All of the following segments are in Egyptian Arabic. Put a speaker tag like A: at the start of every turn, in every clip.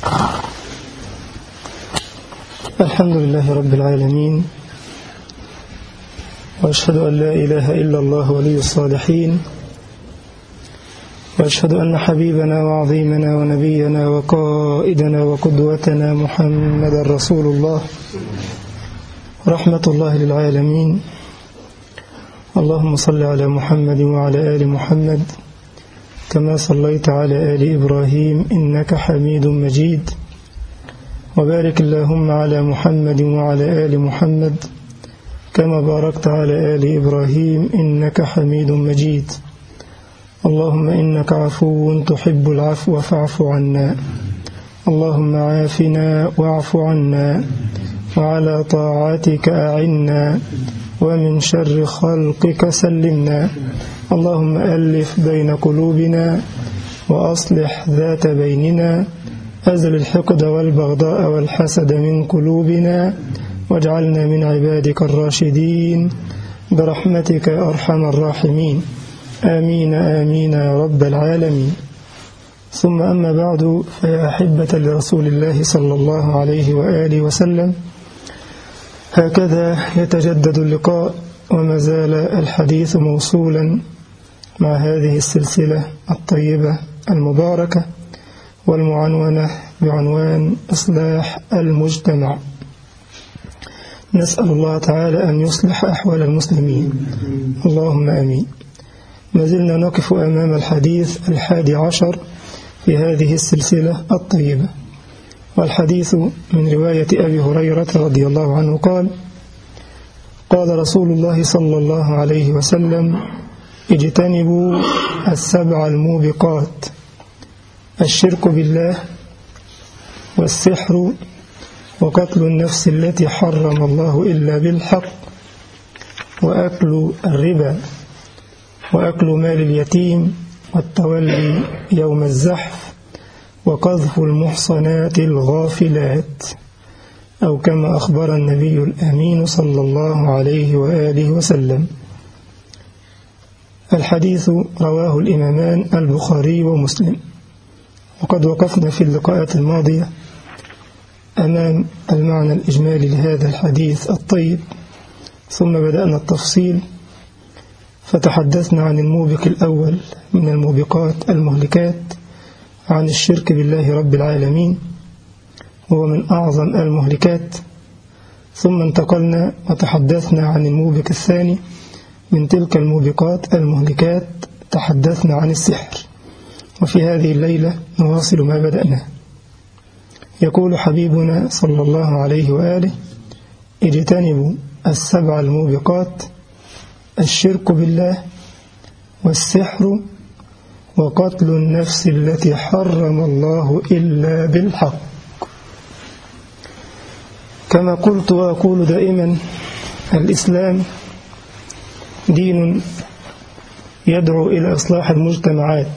A: الحمد لله رب العالمين وأشهد أن لا إله إلا الله ولي الصالحين وأشهد أن حبيبنا وعظيمنا ونبينا وقائدنا وقدوتنا محمد رسول الله رحمة الله للعالمين اللهم صل على محمد وعلى آل محمد كما صليت على آل إبراهيم إنك حميد مجيد وبارك اللهم على محمد وعلى آل محمد كما باركت على آل إبراهيم إنك حميد مجيد اللهم إنك عفو تحب العفو فاعف عنا اللهم عافنا واعف عنا وعلى طاعتك أعنا ومن شر خلقك سلمنا اللهم ألف بين قلوبنا وأصلح ذات بيننا أزل الحقد والبغضاء والحسد من قلوبنا واجعلنا من عبادك الراشدين برحمتك أرحم الراحمين آمين آمين يا رب العالمين ثم أما بعد فيا أحبة لرسول الله صلى الله عليه وآله وسلم هكذا يتجدد اللقاء وما زال الحديث موصولا مع هذه السلسلة الطيبة المباركة والمعنونة بعنوان إصلاح المجتمع نسأل الله تعالى أن يصلح أحوال المسلمين اللهم أمين ما زلنا نقف أمام الحديث الحادي عشر في هذه السلسلة الطيبة والحديث من رواية أبي هريرة رضي الله عنه قال قال رسول الله صلى الله عليه وسلم اجتنبوا السبع الموبقات الشرك بالله والسحر وقتل النفس التي حرم الله إلا بالحق وأكل الربا وأكل مال اليتيم والتولي يوم الزحف وقذف المحصنات الغافلات أو كما أخبر النبي الأمين صلى الله عليه وآله وسلم الحديث رواه الإمامان البخاري ومسلم وقد وقفنا في اللقاءات الماضية أمام المعنى الإجمالي لهذا الحديث الطيب ثم بدأنا التفصيل فتحدثنا عن الموبق الأول من الموبقات المهلكات عن الشرك بالله رب العالمين وهو من أعظم المهلكات ثم انتقلنا وتحدثنا عن الموبق الثاني من تلك الموبقات المهلكات تحدثنا عن السحر وفي هذه الليلة نواصل ما بدأناه يقول حبيبنا صلى الله عليه وآله اجتنبوا السبع الموبقات الشرك بالله والسحر وقتل النفس التي حرم الله إلا بالحق كما قلت وأقول دائما الإسلام دين يدعو إلى إصلاح المجتمعات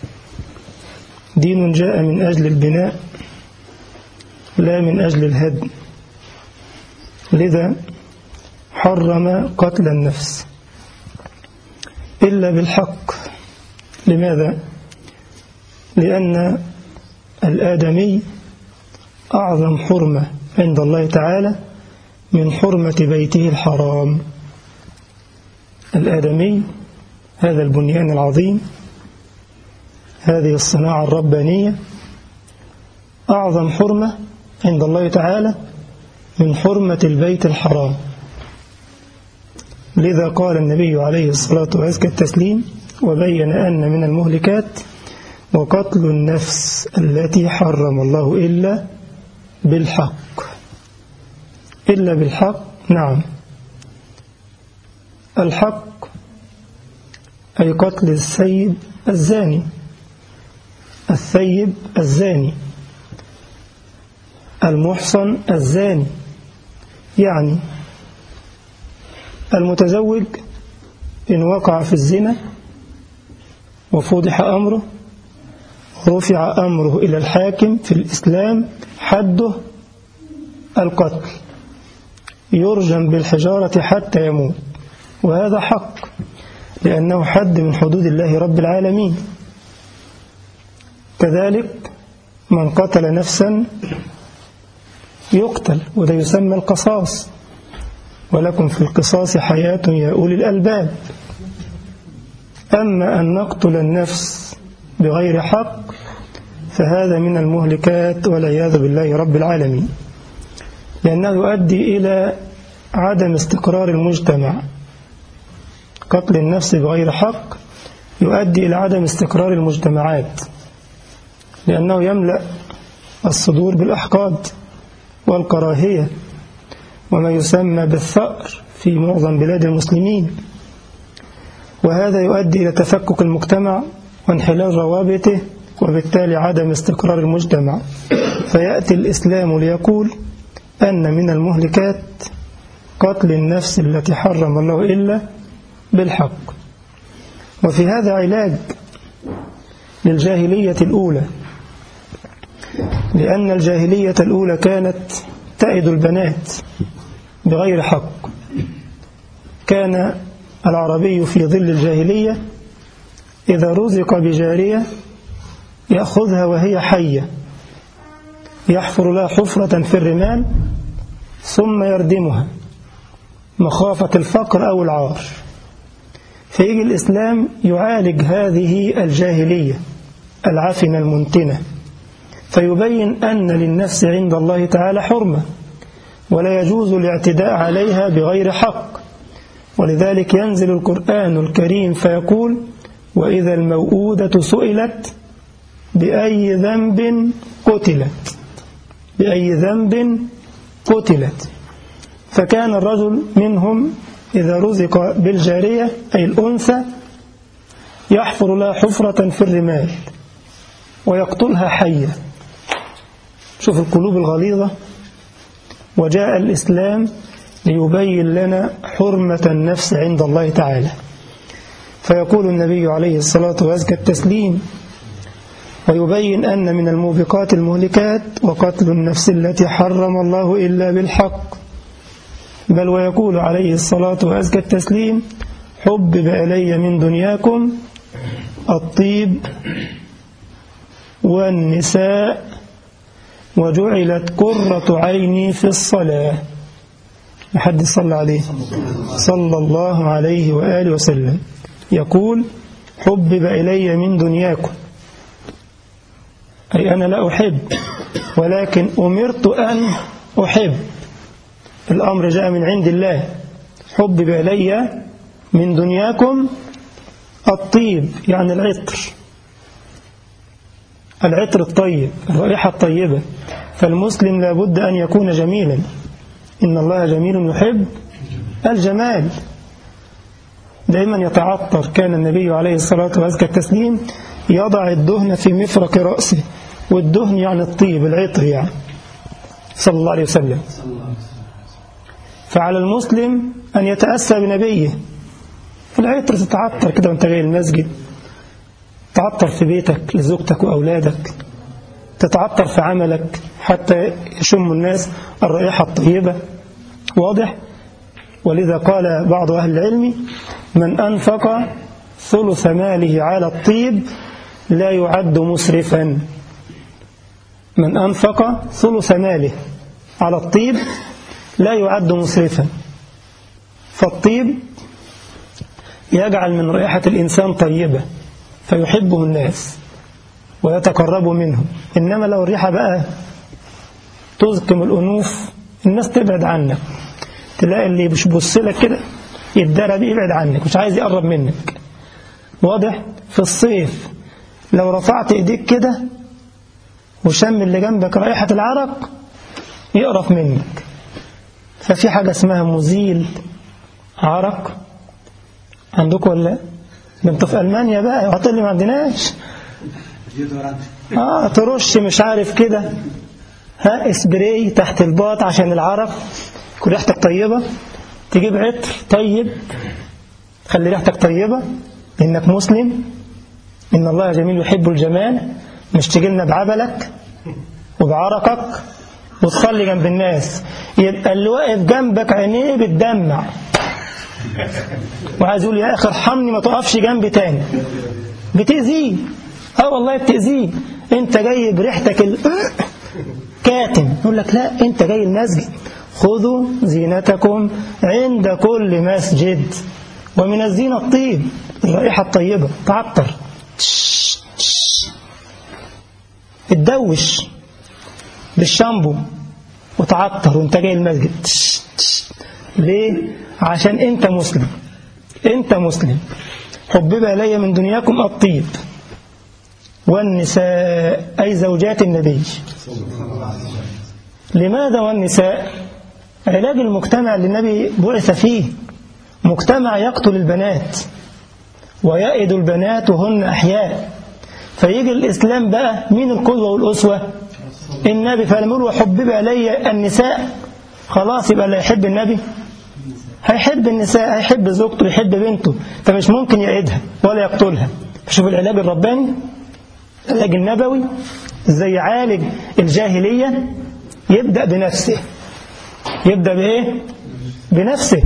A: دين جاء من أجل البناء لا من أجل الهدم لذا حرم قتل النفس إلا بالحق لماذا؟ لأن الآدمي أعظم حرمة عند الله تعالى من حرمة بيته الحرام الآدمي هذا البنيان العظيم هذه الصناعة الربانية أعظم حرمة عند الله تعالى من حرمة البيت الحرام لذا قال النبي عليه الصلاة وأزكى التسليم وبين أن من المهلكات وقتل النفس التي حرم الله إلا بالحق إلا بالحق نعم الحق أي قتل السيب الزاني الثيب الزاني المحصن الزاني يعني المتزوج إن وقع في الزنا وفضح أمره رفع أمره إلى الحاكم في الإسلام حده القتل يرجم بالحجارة حتى يموت وهذا حق لأنه حد من حدود الله رب العالمين كذلك من قتل نفسا يقتل وده يسمى القصاص ولكم في القصاص حياة يا أولي الألباب أما أن نقتل النفس بغير حق فهذا من المهلكات والعياذ بالله رب العالمين لأنه يؤدي إلى عدم استقرار المجتمع قتل النفس بغير حق يؤدي إلى عدم استقرار المجتمعات لأنه يملأ الصدور بالأحقاد والكراهية وما يسمى بالثأر في معظم بلاد المسلمين وهذا يؤدي إلى تفكك المجتمع وانحلال روابطه وبالتالي عدم استقرار المجتمع فيأتي الإسلام ليقول أن من المهلكات قتل النفس التي حرم الله إلا بالحق وفي هذا علاج للجاهلية الأولى لأن الجاهلية الأولى كانت تأد البنات بغير حق كان العربي في ظل الجاهلية إذا رزق بجارية يأخذها وهي حية يحفر لها حفرة في الرمال ثم يردمها مخافة الفقر أو العار فيجي الإسلام يعالج هذه الجاهلية العفنة المنتنة فيبين أن للنفس عند الله تعالى حرمة ولا يجوز الاعتداء عليها بغير حق ولذلك ينزل القرآن الكريم فيقول وإذا الموءودة سئلت بأي ذنب قتلت بأي ذنب قتلت فكان الرجل منهم إذا رزق بالجارية أي الأنثى يحفر لها حفرة في الرمال ويقتلها حية شوف القلوب الغليظة وجاء الإسلام ليبين لنا حرمة النفس عند الله تعالى فيقول النبي عليه الصلاة وأزكى التسليم ويبين أن من الموبقات المهلكات وقتل النفس التي حرم الله إلا بالحق بل ويقول عليه الصلاة وأزكى التسليم حبب إلي من دنياكم الطيب والنساء وجعلت قرة عيني في الصلاة محد صلى عليه صلى الله عليه وآله وسلم يقول حبب إلي من دنياكم أي أنا لا أحب ولكن أمرت أن أحب الأمر جاء من عند الله حبب إلي من دنياكم الطيب يعني العطر العطر الطيب الرائحة الطيبة فالمسلم لابد أن يكون جميلا إن الله جميل يحب الجمال دائما يتعطر كان النبي عليه الصلاة والسلام التسليم يضع الدهن في مفرق رأسه والدهن يعني الطيب العطر يعني صلى الله عليه وسلم فعلى المسلم أن يتأسى بنبيه العطر تتعطر كده وانت جاي المسجد تتعطر في بيتك لزوجتك وأولادك تتعطر في عملك حتى يشم الناس الرائحة الطيبة واضح ولذا قال بعض أهل العلم من أنفق ثلث ماله على الطيب لا يعد مسرفا من أنفق ثلث ماله على الطيب لا يعد مسرفا فالطيب يجعل من رائحة الإنسان طيبة فيحبه الناس ويتقرب منه إنما لو الريحة بقى تزكم الأنوف الناس تبعد عنك تلاقي اللي مش بص لك كده يتدرى بيه يبعد عنك مش عايز يقرب منك واضح في الصيف لو رفعت ايديك كده وشم اللي جنبك رائحة العرق يقرف منك ففي حاجة اسمها مزيل عرق عندكم ولا ده انتوا في ألمانيا بقى وهتقول لي ما عندناش اه ترش مش عارف كده ها اسبراي تحت الباط عشان العرق كل ريحتك طيبة تجيب عطر طيب خلي ريحتك طيبة إنك مسلم إن الله جميل يحب الجمال مش تجيلنا بعبلك وبعرقك وتصلي جنب الناس يبقى اللي واقف جنبك عينيه بتدمع وعايز يقول يا أخي ارحمني ما تقفش جنبي تاني بتأذيه اه والله بتأذيه انت جاي بريحتك ال... كاتم يقول لك لا انت جاي المسجد خذوا زينتكم عند كل مسجد ومن الزينة الطيب الرائحة الطيبة تعطر اتدوش بالشامبو وتعطر وانت جاي المسجد ليه؟ عشان انت مسلم انت مسلم حبب إلي من دنياكم الطيب والنساء أي زوجات النبي لماذا والنساء علاج المجتمع اللي النبي بعث فيه مجتمع يقتل البنات ويأد البنات وهن أحياء فيجي الإسلام بقى مين القدوة والأسوة النبي فلما وحبب إلي النساء خلاص يبقى اللي يحب النبي هيحب النساء هيحب زوجته يحب بنته فمش ممكن يعيدها ولا يقتلها شوف العلاج الرباني العلاج النبوي ازاي يعالج الجاهلية يبدأ بنفسه يبدأ بإيه بنفسه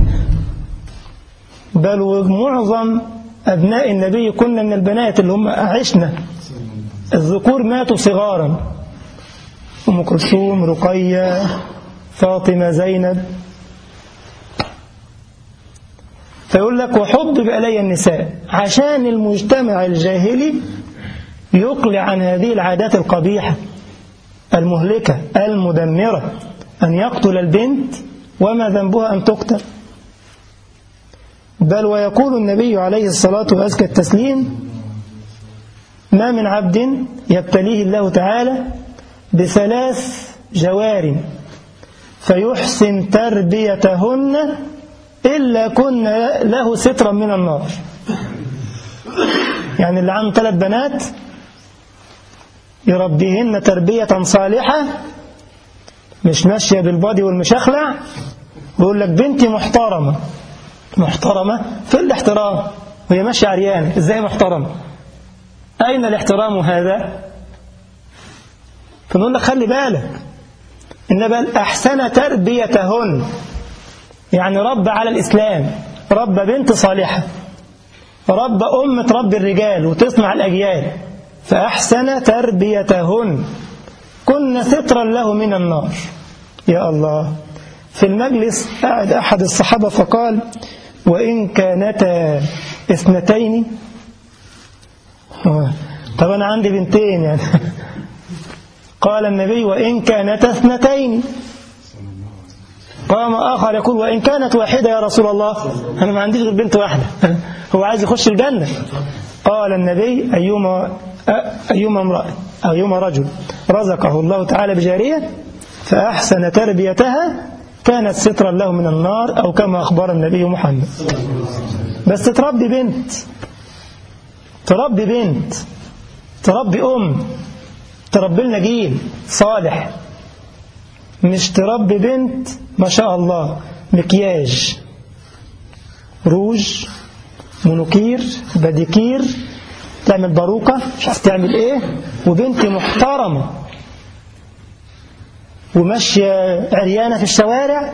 A: بل ومعظم أبناء النبي كنا من البنات اللي هم عشنا الذكور ماتوا صغارا أم كلثوم رقية فاطمة زينب فيقول لك وحبب إلي النساء عشان المجتمع الجاهلي يقلع عن هذه العادات القبيحة المهلكة المدمرة أن يقتل البنت وما ذنبها أن تقتل بل ويقول النبي عليه الصلاة وأزكى التسليم ما من عبد يبتليه الله تعالى بثلاث جوار فيحسن تربيتهن إلا كن له سترا من النار يعني اللي عنده ثلاث بنات يربيهن تربية صالحة مش ماشية بالبادي والمشخلع بيقول لك بنتي محترمة محترمة في الاحترام وهي ماشية عريانة ازاي محترمة أين الاحترام هذا فنقول لك خلي بالك إن بل أحسن تربيتهن يعني رب على الإسلام رب بنت صالحة رب أم تربي الرجال وتصنع الأجيال فأحسن تربيتهن كن سترا له من النار يا الله في المجلس قعد أحد الصحابة فقال وإن كانتا اثنتين طب أنا عندي بنتين يعني قال النبي وإن كانتا اثنتين قام آخر يقول وإن كانت واحدة يا رسول الله أنا ما عنديش غير بنت واحدة هو عايز يخش الجنة قال النبي أيما أيما امرأة أو أيما رجل رزقه الله تعالى بجارية فأحسن تربيتها كانت سترا له من النار أو كما أخبر النبي محمد بس تربي بنت تربي بنت تربي أم تربي لنا جيل صالح مش تربي بنت ما شاء الله مكياج روج منوكير بديكير تعمل باروكة مش عارف تعمل ايه وبنت محترمة وماشية عريانة في الشوارع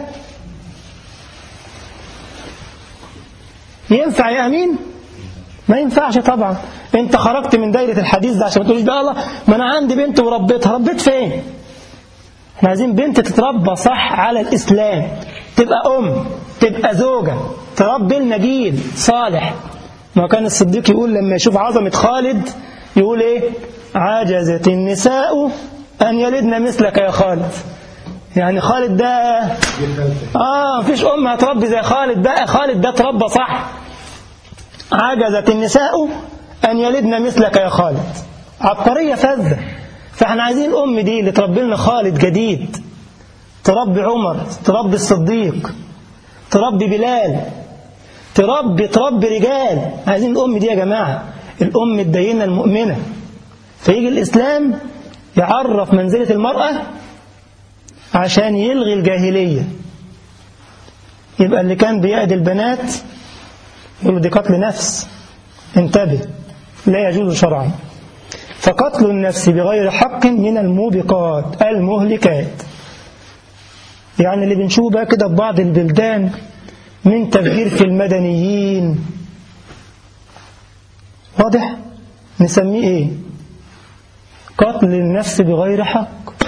A: ينفع يا أمين ما ينفعش طبعا انت خرجت من دايرة الحديث ده عشان ما تقولش بقى الله ما انا عندي بنت وربيتها ربيت فين احنا عايزين بنت تتربى صح على الإسلام تبقى أم تبقى زوجة تربي لنا جيل صالح ما كان الصديق يقول لما يشوف عظمة خالد يقول ايه عجزت النساء أن يلدن مثلك يا خالد يعني خالد ده آه مفيش أم هتربي زي خالد ده خالد ده تربى صح عجزت النساء أن يلدن مثلك يا خالد عبقرية فذة فاحنا عايزين الأم دي اللي تربي لنا خالد جديد تربي عمر تربي الصديق تربي بلال تربي تربي رجال عايزين الأم دي يا جماعة الأم الدينة المؤمنة فيجي الإسلام يعرف منزلة المرأة عشان يلغي الجاهلية يبقى اللي كان بيأدي البنات يقول دي قتل نفس انتبه لا يجوز شرعا فقتل النفس بغير حق من الموبقات المهلكات يعني اللي بنشوفه بقى كده في بعض البلدان من تفجير في المدنيين واضح نسميه ايه قتل النفس بغير حق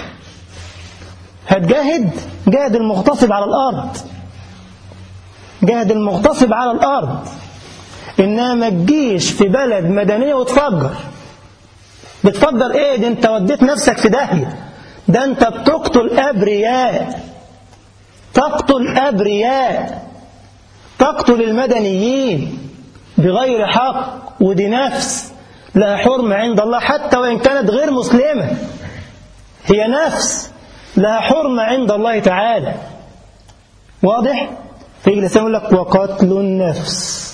A: هتجاهد جاهد المغتصب على الأرض جاهد المغتصب على الأرض إنها ما تجيش في بلد مدنية وتفجر بتفجر إيه دي أنت وديت نفسك في داهية ده أنت بتقتل أبرياء تقتل أبرياء تقتل المدنيين بغير حق ودي نفس لها حرمة عند الله حتى وإن كانت غير مسلمة هي نفس لها حرمة عند الله تعالى واضح؟ فيجي الإنسان يقول لك وقتل النفس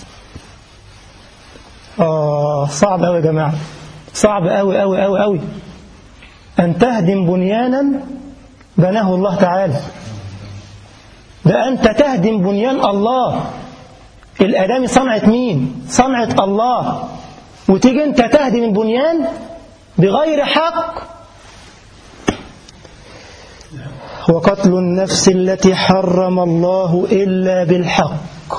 A: آه صعب أوي يا جماعة صعب أوي أوي أوي أوي أن تهدم بنيانا بناه الله تعالى ده أنت تهدم بنيان الله الأدام صنعة مين صنعة الله وتيجي أنت تهدم البنيان بغير حق وقتل النفس التي حرم الله إلا بالحق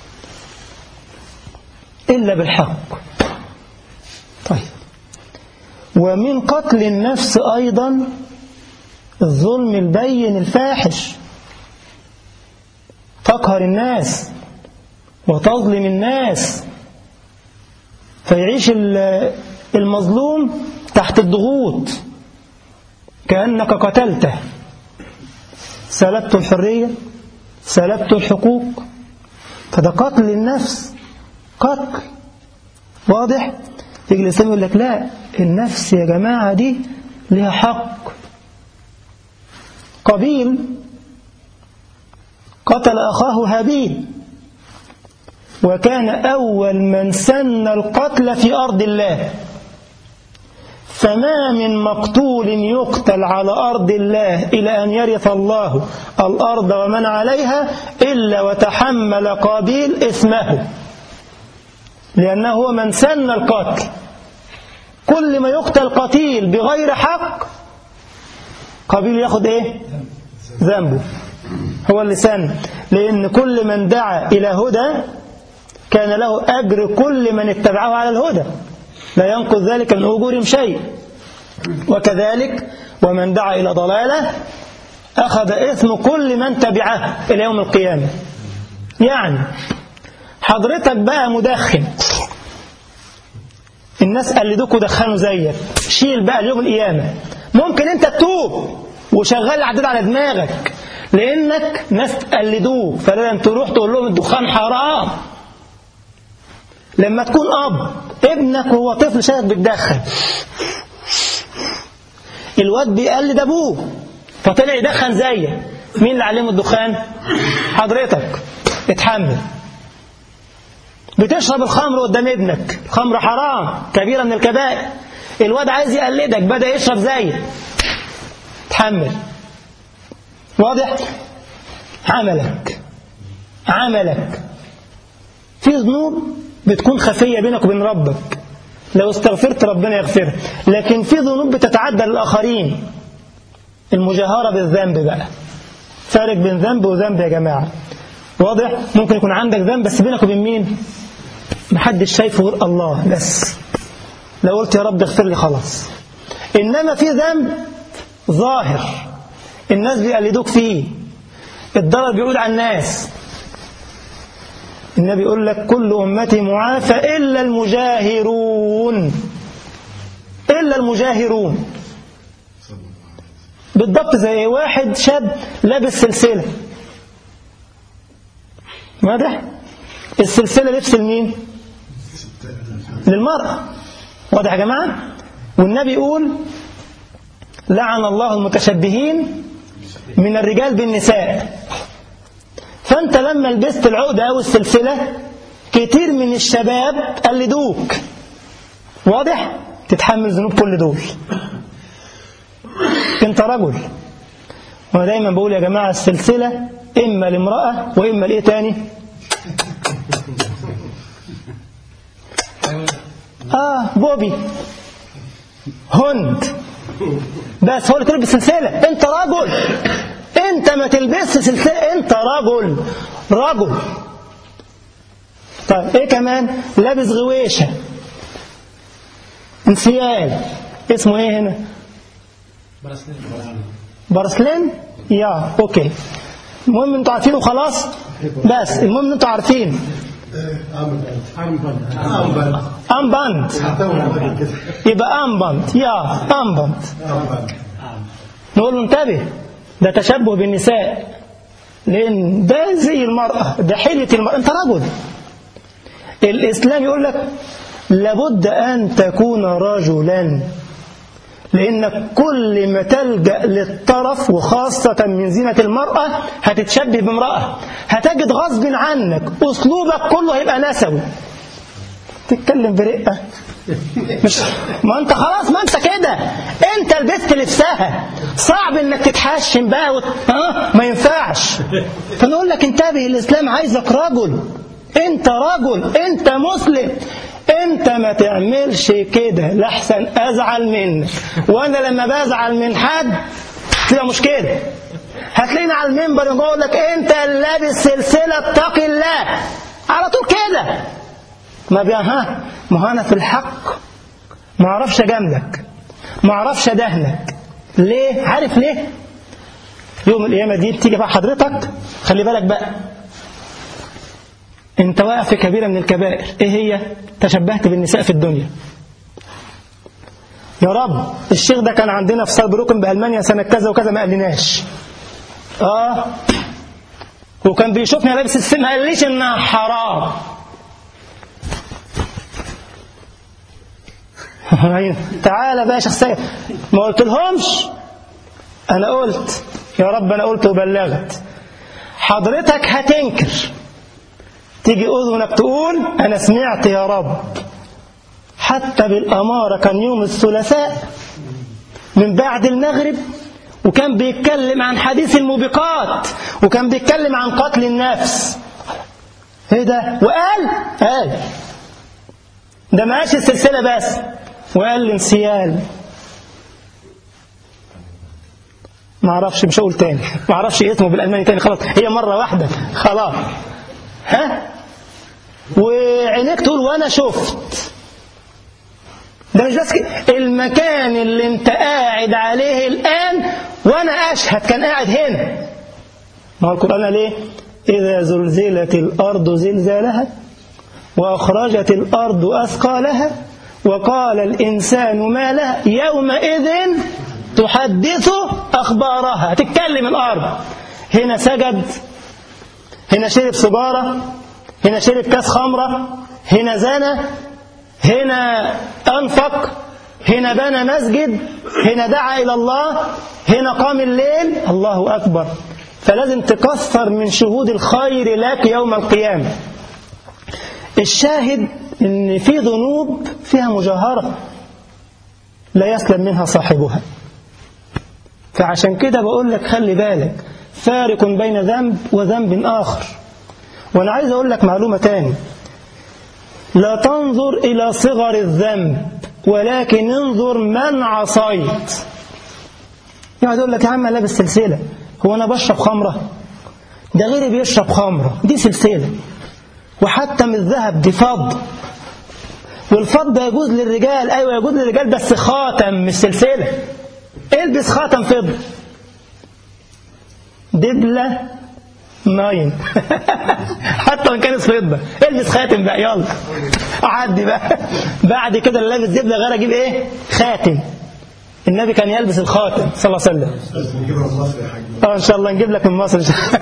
A: إلا بالحق طيب ومن قتل النفس أيضا الظلم البين الفاحش تقهر الناس وتظلم الناس فيعيش المظلوم تحت الضغوط كأنك قتلته سلبت الحرية سلبت الحقوق فده قتل النفس قتل واضح يجي الإسلام يقول لك لا النفس يا جماعة دي لها حق قبيل قتل أخاه هابيل وكان أول من سن القتل في أرض الله فما من مقتول يقتل على أرض الله إلى أن يرث الله الأرض ومن عليها إلا وتحمل قابيل اسمه لأنه هو من سن القتل كل ما يقتل قتيل بغير حق قابيل ياخد ايه ذنبه هو اللي سن لأن كل من دعا إلى هدى كان له أجر كل من اتبعه على الهدى لا ينقذ ذلك من أجورهم شيء وكذلك ومن دعا إلى ضلالة أخذ إثم كل من تبعه إلى يوم القيامة يعني حضرتك بقى مدخن الناس قلدوك ودخنوا زيك شيل بقى اليوم القيامة ممكن انت تتوب وشغال العداد على دماغك لانك ناس قلدوك فلازم تروح تقول لهم الدخان حرام لما تكون اب ابنك وهو طفل شايف بتدخن الواد بيقلد ابوه فطلع يدخن زيك مين اللي علمه الدخان حضرتك اتحمل بتشرب الخمر قدام ابنك الخمر حرام كبيرة من الكبائر الواد عايز يقلدك بدأ يشرب زيك تحمل واضح عملك عملك في ذنوب بتكون خفية بينك وبين ربك لو استغفرت ربنا يغفرها لكن في ذنوب بتتعدى للآخرين المجاهرة بالذنب بقى فارق بين ذنب وذنب يا جماعة واضح ممكن يكون عندك ذنب بس بينك وبين مين محدش شايفه غير الله بس لو قلت يا رب اغفر لي خلاص إنما في ذنب ظاهر الناس بيقلدوك فيه الضرر بيعود على الناس النبي يقول لك كل أمتي معافى إلا المجاهرون إلا المجاهرون بالضبط زي واحد شاب لابس سلسلة واضح السلسلة لبس لمين للمرأة واضح يا جماعة والنبي يقول لعن الله المتشبهين من الرجال بالنساء فأنت لما لبست العقدة أو السلسلة كتير من الشباب قلدوك واضح تتحمل ذنوب كل دول انت رجل وانا دايما بقول يا جماعة السلسلة إما لامرأة وإما لإيه تاني آه بوبي هند بس هو اللي تلبس سلسلة انت رجل انت ما تلبسش سلسلة انت رجل رجل طيب ايه كمان لابس غويشة انسيال اسمه ايه هنا برسلين يا اوكي المهم انتوا عارفين وخلاص بس المهم انتوا عارفين امباند يبقى امباند يا امباند نقول له انتبه ده تشبه بالنساء لان ده زي المرأة ده حلة المرأة انت رجل الاسلام يقول لك لابد ان تكون رجلا لأنك كل ما تلجأ للطرف وخاصة من زينة المرأة هتتشبه بامرأة هتجد غصب عنك أسلوبك كله هيبقى نسوي تتكلم برقة مش ما انت خلاص ما انت كده انت لبست لبسها صعب انك تتحشم بقى وت... ها ما ينفعش فنقول لك انتبه الاسلام عايزك رجل انت رجل انت مسلم انت ما تعملش كده لحسن ازعل منك وانا لما بزعل من حد تبقى مشكله هتلاقيني على المنبر يقول لك انت لابس سلسله اتق الله على طول كده ما بيا ها ما انا في الحق ما اعرفش اجاملك ما اعرفش ادهنك ليه عارف ليه يوم القيامه دي بتيجي بقى حضرتك خلي بالك بقى انت واقع في كبيرة من الكبائر ايه هي تشبهت بالنساء في الدنيا يا رب الشيخ ده كان عندنا في سايبروكن بألمانيا سنة كذا وكذا ما قالناش اه وكان بيشوفني لابس السن ما قاليش انها حرام تعالى بقى يا شيخ سيد ما قلت لهمش انا قلت يا رب انا قلت وبلغت حضرتك هتنكر تيجي أذنك تقول أنا سمعت يا رب حتى بالأمارة كان يوم الثلاثاء من بعد المغرب وكان بيتكلم عن حديث الموبقات وكان بيتكلم عن قتل النفس ايه ده وقال قال ده ما قالش السلسلة بس وقال الانسيال ما اعرفش مش هقول تاني ما اعرفش اسمه بالالماني تاني خلاص هي مرة واحدة خلاص ها وعينيك تقول وانا شفت ده مش بس كده المكان اللي انت قاعد عليه الآن وانا اشهد كان قاعد هنا ما هو القرآن قال ايه إذا زلزلت الأرض زلزالها وأخرجت الأرض أثقالها وقال الإنسان ما لها يومئذ تحدث أخبارها تتكلم الأرض هنا سجد هنا شرب سجارة هنا شرب كاس خمرة هنا زنى هنا أنفق هنا بنى مسجد هنا دعا إلى الله هنا قام الليل الله أكبر فلازم تكثر من شهود الخير لك يوم القيامة الشاهد ان في ذنوب فيها مجاهرة لا يسلم منها صاحبها فعشان كده بقول لك خلي بالك فارق بين ذنب وذنب آخر وأنا عايز أقول لك معلومة تاني لا تنظر إلى صغر الذنب ولكن انظر من عصيت يقعد يقول لك يا عم لابس سلسلة هو أنا بشرب خمرة ده غيري بيشرب خمرة دي سلسلة وحتى من الذهب دي فضة والفضة يجوز للرجال أيوة يجوز للرجال بس خاتم مش سلسلة البس خاتم فضة دبلة ناين حتى وان كانت فضة البس خاتم بقى يلا عدي بقى بعد كده اللي لابس دبلة غير اجيب ايه خاتم النبي كان يلبس الخاتم صلى الله عليه وسلم اه ان شاء الله نجيب لك من مصر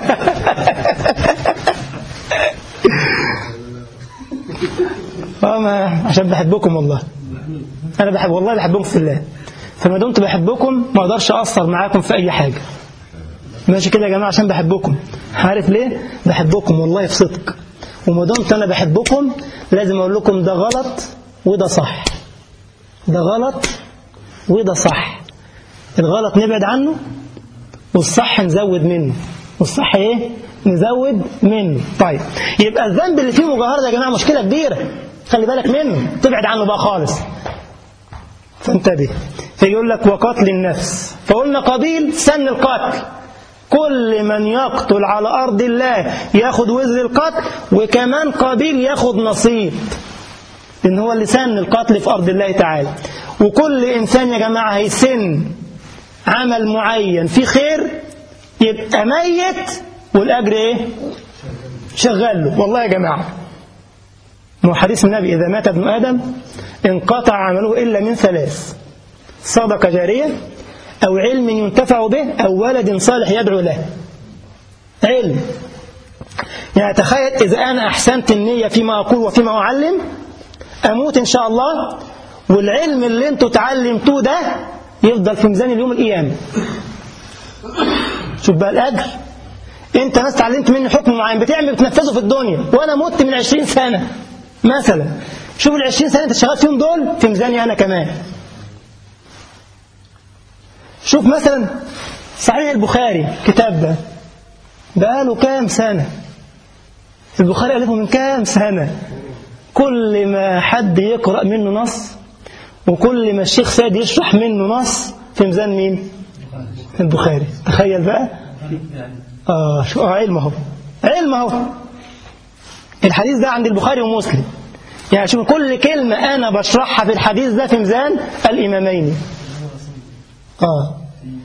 A: اه ما عشان بحبكم والله انا بحب والله بحبكم في الله فما دمت بحبكم ما اقدرش اقصر معاكم في اي حاجه ماشي كده يا جماعه عشان بحبكم عارف ليه بحبكم والله في صدق وما دمت انا بحبكم لازم اقول لكم ده غلط وده صح ده غلط وده صح الغلط نبعد عنه والصح نزود منه والصح ايه نزود منه طيب يبقى الذنب اللي فيه مجاهرة ده يا جماعة مشكلة كبيرة خلي بالك منه تبعد عنه بقى خالص فانتبه فيقول لك وقتل النفس فقلنا قبيل سن القتل كل من يقتل على أرض الله ياخد وزر القتل وكمان قبيل ياخد نصيب لأن هو اللي سن القتل في أرض الله تعالى وكل إنسان يا جماعة هيسن عمل معين في خير يبقى ميت والأجر إيه شغال له والله يا جماعة ما هو حديث النبي إذا مات ابن آدم انقطع عمله إلا من ثلاث صدقة جارية أو علم ينتفع به أو ولد صالح يدعو له علم يعني تخيل إذا أنا أحسنت النية فيما أقول وفيما أعلم أموت إن شاء الله والعلم اللي أنتوا تعلمتوه ده يفضل في ميزان اليوم القيامة شوف بقى الأجر أنت ناس تعلمت مني حكم معين بتعمل بتنفذه في الدنيا وأنا مت من عشرين سنة مثلا شوف العشرين سنة أنت شغال فيهم دول في ميزاني أنا كمان شوف مثلا صحيح البخاري كتاب ده بقاله كام سنة البخاري ألفه من كام سنة كل ما حد يقرأ منه نص وكل ما الشيخ سيد يشرح منه نص في ميزان مين البخاري تخيل بقى آه شو آه علم اهو علم اهو الحديث ده عند البخاري ومسلم يعني شوف كل كلمة أنا بشرحها في الحديث ده في ميزان الإمامين آه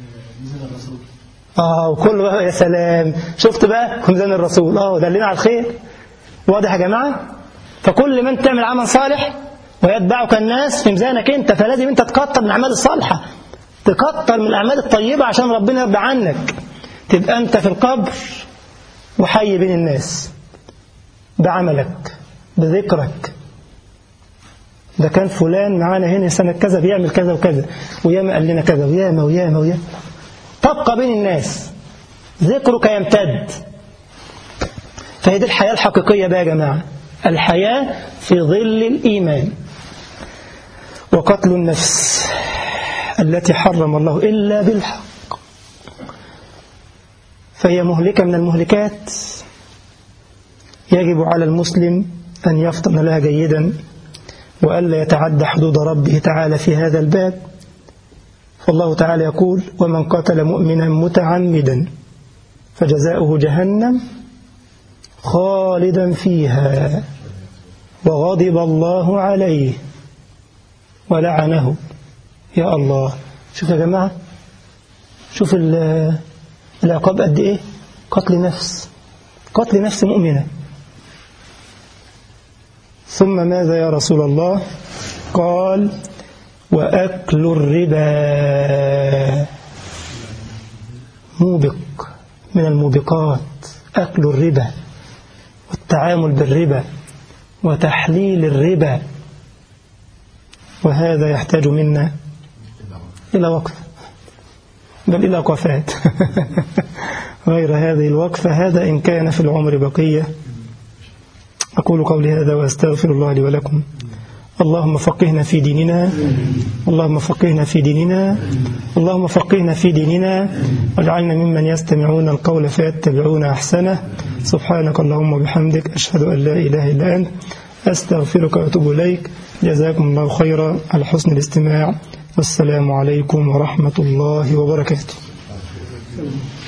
A: آه وكل بقى يا سلام شفت بقى في ميزان الرسول آه دلنا على الخير واضح يا جماعة فكل ما أنت تعمل عمل صالح ويتبعك الناس في ميزانك أنت فلازم أنت تكتر من الأعمال الصالحة تكتر من الأعمال الطيبة عشان ربنا يرضى عنك تبقى أنت في القبر وحي بين الناس بعملك بذكرك ده كان فلان معانا هنا سنة كذا بيعمل كذا وكذا وياما قال لنا كذا وياما وياما وياما تبقى بين الناس ذكرك يمتد فهي دي الحياة الحقيقية بقى يا جماعة الحياة في ظل الإيمان وقتل النفس التي حرم الله إلا بالحق فهي مهلكة من المهلكات يجب على المسلم أن يفطن لها جيدا وألا يتعدى حدود ربه تعالى في هذا الباب فالله تعالى يقول ومن قتل مؤمنا متعمدا فجزاؤه جهنم خالدا فيها وغضب الله عليه ولعنه يا الله شوف يا جماعة شوف العقاب قد إيه قتل نفس قتل نفس مؤمنة ثم ماذا يا رسول الله قال وأكل الربا موبق من الموبقات أكل الربا والتعامل بالربا وتحليل الربا وهذا يحتاج منا إلى وقف بل إلى وقفات غير هذه الوقفة هذا إن كان في العمر بقية أقول قولي هذا وأستغفر الله لي ولكم اللهم فقهنا في ديننا اللهم فقهنا في ديننا اللهم فقهنا في ديننا واجعلنا ممن يستمعون القول فيتبعون أحسنه سبحانك اللهم وبحمدك أشهد أن لا إله إلا أنت أستغفرك وأتوب إليك جزاكم الله خيرا على حسن الاستماع والسلام عليكم ورحمة الله وبركاته